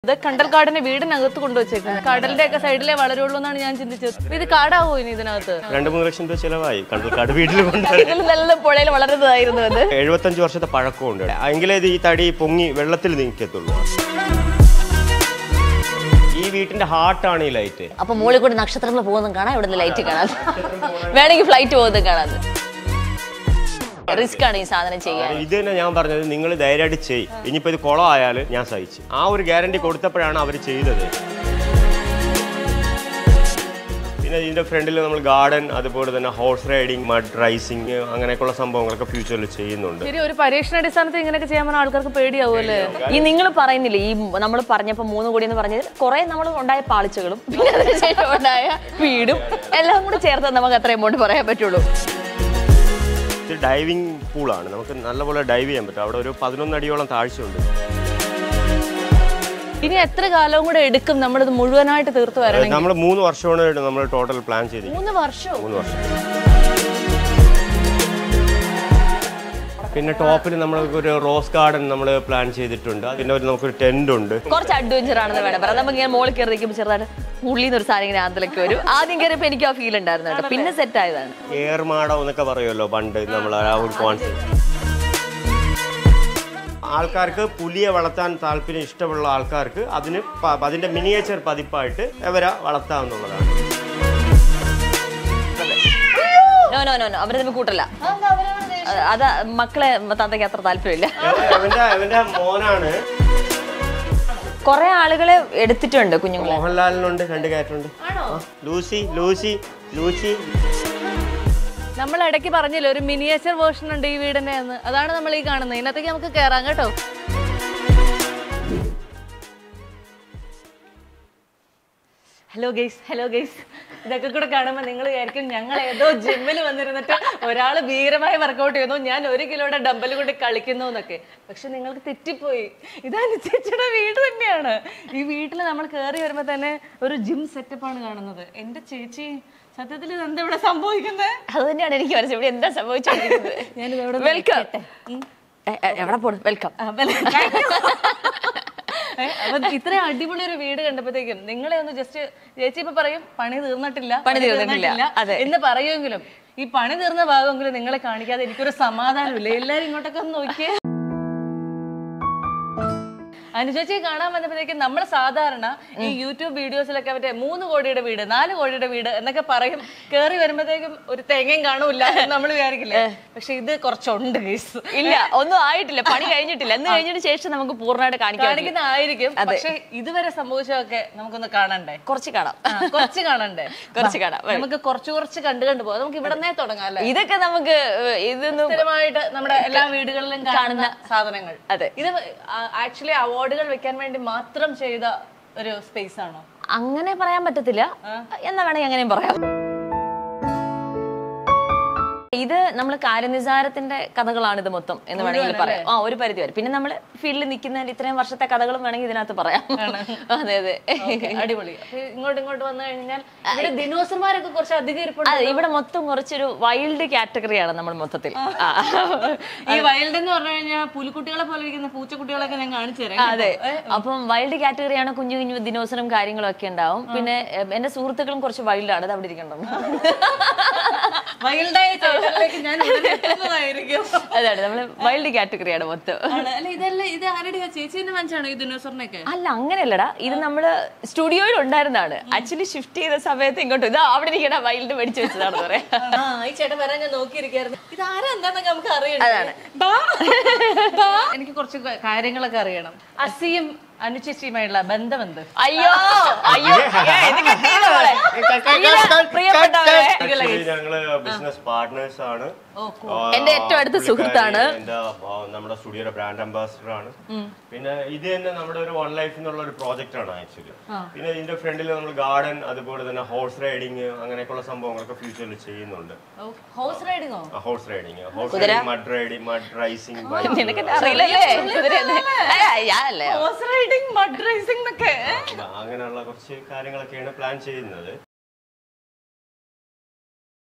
ഇത് കണ്ടൽക്കാടിന്റെ വീടിനകത്ത് കൊണ്ടുവച്ചേക്കുന്നത് കടലിന്റെ ഒക്കെ സൈഡിലേ വളരുള്ളൂ എന്നാണ് ഞാൻ ചിന്തിച്ചത് അപ്പൊ ഇത് കാടാവോ ഇനി ഇതിനകത്ത് രണ്ട് മൂന്ന് ലക്ഷം രൂപ ചിലവായി കണ്ടൽക്കാട് വീട്ടിൽ കൊണ്ടുപോയി ഇതിൽ നല്ല പുഴയിൽ വളരുന്നതായിരുന്നു അത് എഴുപത്തഞ്ച് വർഷത്തെ പഴക്കമുണ്ട് എങ്കിലേ ഇത് ഈ തടി പൊങ്ങി വെള്ളത്തിൽ നിൽക്കത്തുള്ളൂ ഈ വീട്ടിന്റെ ഹാർട്ടാണ് ഈ ലൈറ്റ് അപ്പൊ മുകളിൽ കൂടി നക്ഷത്രങ്ങൾ പോകുന്നതും കാണാം ഇവിടുന്ന് ലൈറ്റ് കാണാം വേണമെങ്കിൽ ഫ്ലൈറ്റ് പോകുന്നതും കാണാം റിസ്ക് ആണ് ഈ സാധനം ചെയ്യാൻ ഇത് തന്നെ ഞാൻ പറഞ്ഞത് നിങ്ങൾ ധൈര്യമായിട്ട് ചെയ് ഇനിയിപ്പോ ഇത് കുളമായാൽ ഞാൻ സഹിച്ചു ആ ഒരു ഗ്യാരണ്ടി കൊടുത്തപ്പോഴാണ് അവർ ചെയ്തത് പിന്നെ ഇതിന്റെ ഫ്രണ്ടിൽ നമ്മൾ ഗാർഡൻ അതുപോലെ തന്നെ ഹോഴ്സ് റൈഡിങ് മഡ് റൈസിങ് അങ്ങനെയൊക്കെയുള്ള സംഭവങ്ങളൊക്കെ ഫ്യൂച്ചറിൽ ചെയ്യുന്നുണ്ട് ശരി ഒരു പരീക്ഷണാടിസ്ഥാനത്തിൽ ഇങ്ങനെയൊക്കെ ചെയ്യാൻ പറഞ്ഞാൽ ആൾക്കാർക്ക് പേടിയാവുമല്ലേ ഈ നിങ്ങൾ പറയുന്നില്ലേ ഈ നമ്മൾ പറഞ്ഞപ്പോ മൂന്ന് കോടി എന്ന് പറഞ്ഞത് കുറെ നമ്മൾ ഉണ്ടായ പാളിച്ചകളും പിന്നെ അതിനുശേഷം ഉണ്ടായ വീടും എല്ലാം കൂടി ചേർത്ത് നമുക്ക് അത്ര എമൗണ്ട് പറയാൻ പറ്റുള്ളൂ ഇത് ഡൈവിംഗ് പൂളാണ് നമുക്ക് നല്ലപോലെ ഡൈവ് ചെയ്യാൻ പറ്റും അവിടെ ഒരു പതിനൊന്ന് അടിയോളം താഴ്ചയുണ്ട് ഇനി എത്ര കാലവും കൂടെ എടുക്കും നമ്മളിത് മുഴുവനായിട്ട് തീർത്തു വരണം നമ്മൾ മൂന്ന് വർഷമാണ് നമ്മൾ ടോട്ടൽ പ്ലാൻ ചെയ്ത് മൂന്ന് വർഷവും മൂന്ന് വർഷം പിന്നെ ടോപ്പിൽ നമ്മൾ ഒരു റോസ് ഗാർഡൻ നമ്മൾ പ്ലാൻ ചെയ്തിട്ടുണ്ട് പിന്നെ ഒരു നമുക്കൊരു ടെന്റ് ഉണ്ട് കുറച്ച് അഡ്വഞ്ചർ ആണെന്ന് വേണം പറയാം നമുക്ക് ഇങ്ങനെ മോളിൽ കയറി നിൽക്കുമ്പോൾ ചെറുതായിട്ട് ഉള്ളിൽ നിന്ന് ഒരു സാധനം ഇങ്ങനെ ആന്തലൊക്കെ വരും ആദ്യം കയറിയപ്പോൾ എനിക്ക് ആ ഫീൽ ഉണ്ടായിരുന്നു കേട്ടോ പിന്നെ സെറ്റ് ആയതാണ് ഏർമാടം എന്നൊക്കെ പറയുമല്ലോ പണ്ട് നമ്മൾ ആ ഒരു കോൺസെപ്റ്റ് ആൾക്കാർക്ക് പുലിയെ വളർത്താൻ താല്പര്യം ഇഷ്ടമുള്ള ആൾക്കാർക്ക് അതിന് പ- അതിന്റെ മിനിയേച്ചർ പതിപ്പായിട്ട് ഇവരെ വളർത്താവുന്നതാണ് നോ നോ നോ നോ അവരെ തമ്മിൽ കൂട്ടല്ല അത് അത് മക്കളെ തന്തയ്ക്ക് അത്ര താല്പര്യമില്ല അവന്റെ അവന്റെ മോനാണ് കുറെ ആളുകളെ എടുത്തിട്ടുണ്ട് കുഞ്ഞുങ്ങളെ മോഹൻലാലിനുണ്ട് രണ്ട് കയറ്റുണ്ട് ലൂസി ലൂസി ലൂസി നമ്മൾ ഇടയ്ക്ക് പറഞ്ഞില്ലേ ഒരു മിനിയേച്ചർ വേർഷൻ ഉണ്ട് ഈ വീടിന്റെ എന്ന് അതാണ് നമ്മൾ ഈ കാണുന്നത് ഇതിനകത്തേക്ക് നമുക്ക് കയറാം കേട്ടോ ഹലോ ഗൈസ് ഹലോ ഗൈസ് ഇതൊക്കെ കൂടെ കാണുമ്പോൾ നിങ്ങൾ വിചാരിക്കും ഞങ്ങൾ ഏതോ ജിമ്മിൽ വന്നിരുന്നിട്ട് ഒരാൾ ഭീകരമായി വർക്കൗട്ട് ചെയ്യുന്നു ഞാൻ ഒരു കിലോയുടെ ഡമ്പൽ കൊണ്ട് കളിക്കുന്നു എന്നൊക്കെ പക്ഷെ നിങ്ങൾക്ക് തെറ്റിപ്പോയി ഇതാണ് ചേച്ചിയുടെ വീട് തന്നെയാണ് ഈ വീട്ടിൽ നമ്മൾ കയറി വരുമ്പോൾ തന്നെ ഒരു ജിം സെറ്റപ്പാണ് കാണുന്നത് എൻ്റെ ചേച്ചി സത്യത്തിൽ ഇതെന്താ ഇവിടെ സംഭവിക്കുന്നത് അത് തന്നെയാണ് എനിക്ക് മനസ്സിൽ ഇവിടെ എന്താ സംഭവിച്ചോണ്ടിരിക്കുന്നത് ഞാനിത് എവിടെ വെൽക്കം എവിടെ പോണു വെൽക്കം ഏ, അപ്പൊ ഇത്രയും അടിപൊളി ഒരു വീട് കണ്ടപ്പോഴത്തേക്കും നിങ്ങളെ ഒന്ന് ജസ്റ്റ് ചേച്ചി ഇപ്പൊ പറയും പണി തീർന്നിട്ടില്ല പണി തീർന്നിട്ടില്ല. അതെ. എന്ന് പറയുമെങ്കിലും ഈ പണി തീർന്ന ഭാഗമെങ്കിലും നിങ്ങളെ കാണിക്കാതെ എനിക്കൊരു സമാധാനമില്ല എല്ലാരും ഇങ്ങോട്ടൊക്കെ ഒന്ന് നോക്കിയേ അനുചേച്ചിയെ കാണാൻ വന്നപ്പോഴത്തേക്കും നമ്മൾ സാധാരണ ഈ യൂട്യൂബ് വീഡിയോസിലൊക്കെ മറ്റേ മൂന്ന് കോടിയുടെ വീട് നാല് കോടിയുടെ വീട് എന്നൊക്കെ പറയും കേറി വരുമ്പോഴത്തേക്കും ഒരു തേങ്ങയും കാണൂല എന്ന് നമ്മൾ വിചാരിക്കില്ലേ പക്ഷെ ഇത് കുറച്ചുണ്ട് കേസ് ഇല്ല ഒന്നും ആയിട്ടില്ല പണി കഴിഞ്ഞിട്ടില്ല എന്ന് കഴിഞ്ഞിട്ട് ശേഷം നമുക്ക് പൂർണ്ണമായിട്ട് കാണിക്കാൻ പറ്റില്ല. കാണിക്കുന്നതായിരിക്കും പക്ഷെ ഇതുവരെ സംഭവിച്ചതൊക്കെ നമുക്കൊന്ന് കാണണ്ടേ കുറച്ച് കാണാം ആ, കുറച്ച് കാണണ്ടേ കുറച്ച് കാണാം വരൂ. നമുക്ക് കുറച്ച് കുറച്ച് കണ്ടു കണ്ടു പോകാം നമുക്ക് ഇവിടെ തുടങ്ങാം അല്ലേ ഇതൊക്കെ നമുക്ക് ഏഹ്, ഇതൊന്നും സ്ഥിരമായിട്ട് നമ്മുടെ എല്ലാ വീടുകളിലും കാണുന്ന സാധനങ്ങൾ അതെ. ഇത് ആക്ച്വലി അവാർഡുകൾ വെക്കാൻ വേണ്ടി മാത്രം ചെയ്ത ഒരു സ്പേസ് ആണോ അങ്ങനെ പറയാൻ പറ്റത്തില്ല എന്നാ വേണമെങ്കിൽ അങ്ങനെയും പറയാം ഇത് നമ്മൾ കാര്യനിസാരത്തിന്റെ കഥകളാണ് ഇത് മൊത്തം എന്ന് വേണമെങ്കിൽ പറയാം ആ ഒരു പരിധി വരെ പിന്നെ നമ്മൾ ഫീൽഡിൽ നിൽക്കുന്നതിൽ ഇത്രയും വർഷത്തെ കഥകളും വേണമെങ്കിൽ ഇതിനകത്ത് പറയാം അതെ അതെ Okay, അടിപൊളി അപ്പൊ ഇങ്ങോട്ട് ഇങ്ങോട്ട് വന്നു കഴിഞ്ഞാൽ ഇവിടെ ദിനോസർമാരൊക്കെ കുറച്ച് അധികം ഇരിപ്പുണ്ട് അതെ ഇവിടെ മൊത്തം കുറച്ചൊരു വൈൽഡ് കാറ്റഗറിയാണ് നമ്മൾ മൊത്തത്തിൽ ആ. ഈ വൈൽഡ് എന്ന് പറഞ്ഞു കഴിഞ്ഞാൽ പുലിക്കുട്ടികളെ പോലെ ഇരിക്കുന്ന പൂച്ചക്കുട്ടികളൊക്കെ ഞാൻ കാണിച്ചു തരാം അതെ അപ്പം വൈൽഡ് കാറ്റഗറിയാണ് കുഞ്ഞു കുഞ്ഞു ദിനോസറും കാര്യങ്ങളും ഒക്കെ ഉണ്ടാവും പിന്നെ എം, എന്റെ സുഹൃത്തുക്കളും കുറച്ച് വൈൽഡാണ് അത് അവിടെ ഇരിക്കണ്ടോ വൈൽഡായ ചേട്ടനിലേക്ക് ഞാൻ ഉടനെ എത്തുന്നതായിരിക്കും അതാണ് നമ്മള് വൈൽഡ് കാറ്റഗറിയാണ് മൊത്തം ആണ്. അല്ല ഇതല്ല ഇത് ആരുടെയാ ചേച്ചീന്റെ മനസ്സാണോ ഈ ദിനോസറിനൊക്കെ അല്ല അങ്ങനെയല്ലടാ ഇത് നമ്മള് സ്റ്റുഡിയോയിൽ ഉണ്ടായിരുന്നതാണ് ആക്ച്വലി ഷിഫ്റ്റ് ചെയ്ത സമയത്ത് ഇങ്ങോട്ട് ഇത് അവിടെ ഇരിക്കണ വൈൽഡ് മേടിച്ചു വെച്ചതാണെന്ന് പറയാം ആ ഈ ചേട്ടൻ വരാൻ ഞാൻ നോക്കിയിരിക്കായിരുന്നു ഇത് ആരാ എന്താന്നൊക്കെ നമുക്ക് അറിയണം ബാ. ബാ. എനിക്ക് കുറച്ച് ക- കാര്യങ്ങളൊക്കെ അറിയണം അസിയും അനുചേച്ചിയുമായുള്ള ബന്ധം എന്ത് അയ്യോ അയ്യോ ഏ, ഇത് cut ചെയ്തോ മോളെ? ഇല്ല, പ്രിയപ്പെട്ടവരെ Actually ഞങ്ങള് ബിസിനസ് പാർട്ട്നേഴ്സ് ആണ് ആ, എന്റെ ഏറ്റവും അടുത്ത പുള്ളിക്കാരി സുഹൃത്താണ്. എന്റെ ആ, നമ്മുടെ സ്റ്റുഡിയോയുടെ ബ്രാൻഡ് അംബാസിഡർ ആണ് പിന്നെ ഇത് തന്നെ നമ്മുടെ ഒരു വൺ ലൈഫ് എന്നുള്ള ഒരു പ്രോജക്റ്റ് ആണ് ആക്ച്വലി പിന്നെ ഇതിന്റെ ഫ്രണ്ടിൽ നമ്മൾ ഗാർഡൻ അതുപോലെ തന്നെ ഹോഴ്സ് റൈഡിങ് അങ്ങനെയൊക്കെയുള്ള സംഭവങ്ങളൊക്കെ ഫ്യൂച്ചറിൽ ചെയ്യുന്നുണ്ട് ഹോഴ്സ് റൈഡിങ്ങോ horse riding horse riding mud riding mud rising നിനക്ക് അറിയില്ലല്ലേ കുതിരയൊന്നും. ഏ, ഞാനല്ലേ ഹോഴ്സ് റൈഡിങ് മഡ് റേസിംഗ് എന്നൊക്കെ അങ്ങനെയുള്ള കുറച്ച് കാര്യങ്ങളൊക്കെയാണ് പ്ലാൻ ചെയ്യുന്നത്